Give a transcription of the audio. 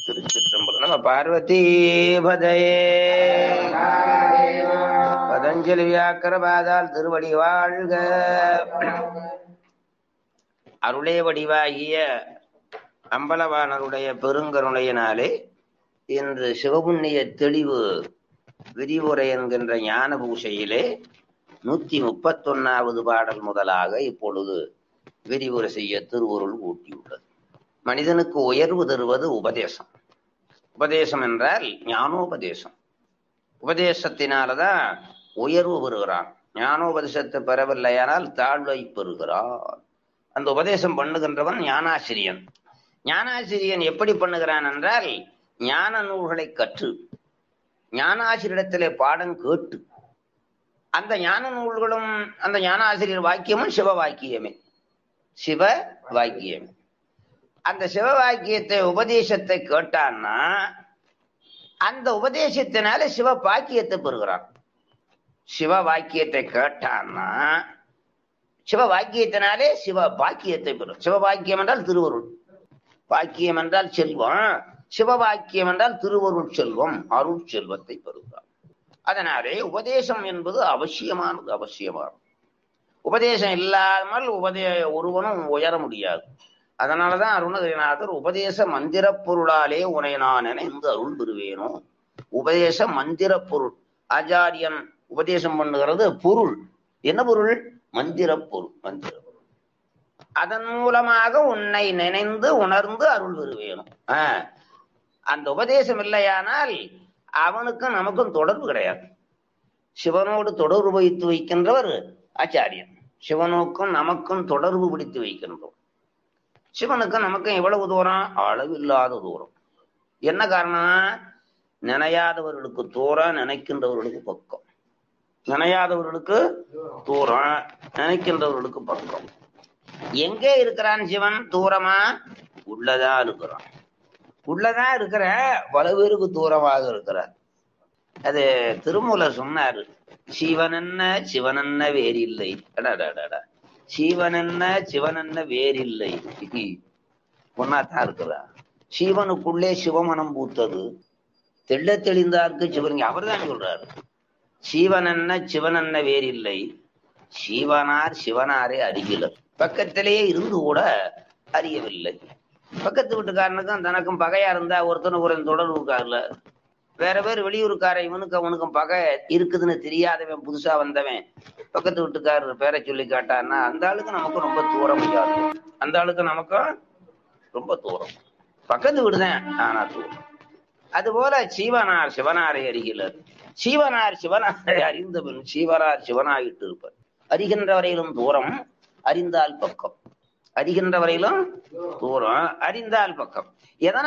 திருச்சிற்றம்பலம் நம பார்வதி பதையே பதஞ்சலி வியாக்கர பாதால் திருவடி வாழ்க அருளே வடிவாகிய அம்பலவாணருடைய பெருங்கருணையினாலே இன்று சிவபுண்ணிய தெளிவு விரிவுரை என்கின்ற ஞான பூசையிலே நூத்தி முப்பத்தொன்னாவது பாடல் முதலாக இப்பொழுது விரிவுரை செய்ய திருவுருள் ஊட்டியுள்ளது மனிதனுக்கு உயர்வு தருவது உபதேசம் உபதேசம் என்றால் ஞானோபதேசம் உபதேசத்தினாலதான் உயர்வு பெறுகிறான் ஞானோபதேசத்தை பெறவில்லையானால் தாழ்வை பெறுகிறான் அந்த உபதேசம் பண்ணுகின்றவன் ஞானாசிரியன் ஞானாசிரியன் எப்படி பண்ணுகிறான் என்றால் ஞான நூல்களை கற்று ஞானாசிரியரிடத்திலே பாடம் கேட்டு அந்த ஞான நூல்களும் அந்த ஞானாசிரியர் வாக்கியமும் சிவ வாக்கியமே சிவ வாக்கியமே அந்த சிவ வாக்கியத்தை உபதேசத்தை கேட்டான்னா அந்த உபதேசத்தினால சிவ பாக்கியத்தை பெறுகிறான் சிவ வாக்கியத்தை கேட்டான்னா சிவ வாக்கியத்தினாலே சிவ பாக்கியத்தை பெறும் சிவ பாக்கியம் என்றால் திருவருள் பாக்கியம் என்றால் செல்வம் சிவ வாக்கியம் என்றால் திருவருள் செல்வம் அருள் செல்வத்தை பெறுகிறார் அதனாலே உபதேசம் என்பது அவசியமானது அவசியமானது உபதேசம் இல்லாமல் உபதே ஒருவனும் உயர முடியாது அதனாலதான் அருணகிரிநாதர் உபதேச மந்திர பொருளாலே உனை நான் நினைந்து அருள் பெறுவேனோ உபதேச மந்திர பொருள் ஆச்சாரியன் உபதேசம் பண்ணுகிறது பொருள் என்ன பொருள் மந்திர பொருள் மந்திர பொருள் அதன் மூலமாக உன்னை நினைந்து உணர்ந்து அருள் பெறுவேணும் ஆஹ் அந்த உபதேசம் இல்லையானால் அவனுக்கும் நமக்கும் தொடர்பு கிடையாது சிவனோடு தொடர்பு வைத்து வைக்கின்றவர் ஆச்சாரியன் சிவனுக்கும் நமக்கும் தொடர்பு பிடித்து வைக்கின்றோம் சிவனுக்கும் நமக்கும் எவ்வளவு தூரம் அளவில்லாத தூரம் என்ன காரணம் நினையாதவர்களுக்கு தூரம் நினைக்கின்றவர்களுக்கு பக்கம் நினையாதவர்களுக்கு தூரம் நினைக்கின்றவர்களுக்கு பக்கம் எங்கே இருக்கிறான் சிவன் தூரமா உள்ளதா இருக்கிறான் உள்ளதா இருக்கிற பல பேருக்கு தூரமாக இருக்கிறார் அது திருமூலர் சொன்னாரு சிவனென்ன சிவனென்ன வேறில்லை அடடடடா சிவனென்ன சிவனென்ன வேறில்லை ஒன்னாத்தான் இருக்கிறா சிவனுக்குள்ளே சிவமனம் பூத்தது தெள்ள தெளிந்தார்க்கு சிவன் அவர் தான் சொல்றாரு சிவனென்ன சிவனென்ன வேறில்லை சிவனார் சிவனாரே அறிகிலர் பக்கத்திலேயே இருந்து கூட அறியவில்லை பக்கத்து வீட்டுக்காரனுக்கும் தனக்கும் பகையா இருந்தா ஒருத்தனுக்கு ஒரு தொடர்பு இருக்காருல வேற பேர் வெளியூருக்கார இவனுக்கு அவனுக்கும் பகை இருக்குதுன்னு தெரியாதவன் புதுசா வந்தவன் பக்கத்து வீட்டுக்காரர் பேரை சொல்லி காட்டான்னா அந்த ஆளுக்கு நமக்கு ரொம்ப தூரம் முடியாது அந்த ஆளுக்கு நமக்கும் ரொம்ப தூரம் பக்கத்து வீடுதான் ஆனா தூரம் அதுபோல சீவனார் சிவனாரை அறிகிறார் சீவனார் சிவனாரை அறிந்தவன் சீவனார் சிவனாயிட்டு இருப்பார் அறிகின்ற வரையிலும் தூரம் அறிந்தால் பக்கம் அறிகின்ற வரையிலும் தூரம் அறிந்தால் பக்கம் எதனால்